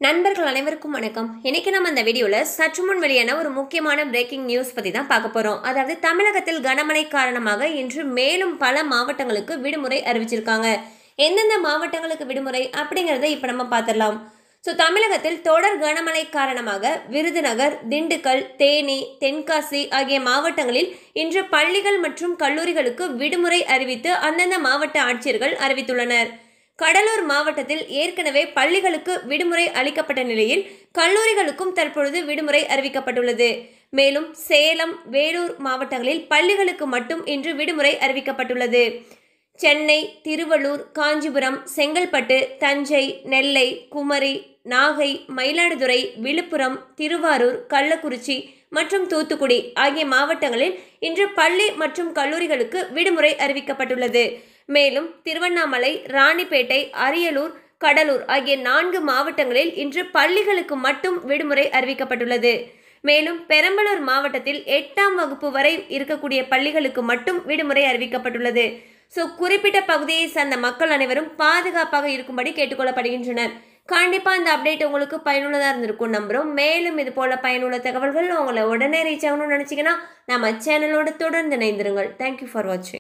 நண்பர்கள் அனைவருக்கும் வணக்கம் இன்னைக்கு நம்ம இந்த வீடியோவில் சற்று முன் வெளியான ஒரு முக்கியமான பிரேக்கிங் நியூஸ் பற்றி தான் பார்க்க போகிறோம் அதாவது தமிழகத்தில் கனமழை காரணமாக இன்று மேலும் பல மாவட்டங்களுக்கு விடுமுறை அறிவிச்சிருக்காங்க எந்தெந்த மாவட்டங்களுக்கு விடுமுறை அப்படிங்கிறத இப்போ நம்ம பார்த்துடலாம் ஸோ தமிழகத்தில் தொடர் கனமழை காரணமாக விருதுநகர் திண்டுக்கல் தேனி தென்காசி ஆகிய மாவட்டங்களில் இன்று பள்ளிகள் மற்றும் கல்லூரிகளுக்கு விடுமுறை அறிவித்து அந்தந்த மாவட்ட ஆட்சியர்கள் அறிவித்துள்ளனர் கடலூர் மாவட்டத்தில் ஏற்கனவே பள்ளிகளுக்கு விடுமுறை அளிக்கப்பட்ட நிலையில் கல்லூரிகளுக்கும் தற்பொழுது விடுமுறை அறிவிக்கப்பட்டுள்ளது மேலும் சேலம் வேலூர் மாவட்டங்களில் பள்ளிகளுக்கு மட்டும் இன்று விடுமுறை அறிவிக்கப்பட்டுள்ளது சென்னை திருவள்ளூர் காஞ்சிபுரம் செங்கல்பட்டு தஞ்சை நெல்லை குமரி நாகை மயிலாடுதுறை விழுப்புரம் திருவாரூர் கள்ளக்குறிச்சி மற்றும் தூத்துக்குடி ஆகிய மாவட்டங்களில் இன்று பள்ளி மற்றும் கல்லூரிகளுக்கு விடுமுறை அறிவிக்கப்பட்டுள்ளது மேலும் திருவண்ணாமலை ராணிப்பேட்டை அரியலூர் கடலூர் ஆகிய நான்கு மாவட்டங்களில் இன்று பள்ளிகளுக்கு மட்டும் விடுமுறை அறிவிக்கப்பட்டுள்ளது மேலும் பெரம்பலூர் மாவட்டத்தில் எட்டாம் வகுப்பு வரை இருக்கக்கூடிய பள்ளிகளுக்கு மட்டும் விடுமுறை அறிவிக்கப்பட்டுள்ளது ஸோ குறிப்பிட்ட பகுதியை சார்ந்த மக்கள் அனைவரும் பாதுகாப்பாக இருக்கும்படி கேட்டுக்கொள்ளப்படுகின்றனர் கண்டிப்பாக இந்த அப்டேட் உங்களுக்கு பயனுள்ளதாக இருந்திருக்கும் நம்புகிறோம் மேலும் இது போல பயனுள்ள தகவல்கள் உங்களை உடனே ரீச் ஆகணும்னு நினச்சிங்கன்னா நம்ம சேனலோட தொடர்ந்து இணைந்திருங்கள் தேங்க்யூ ஃபார் வாட்சிங்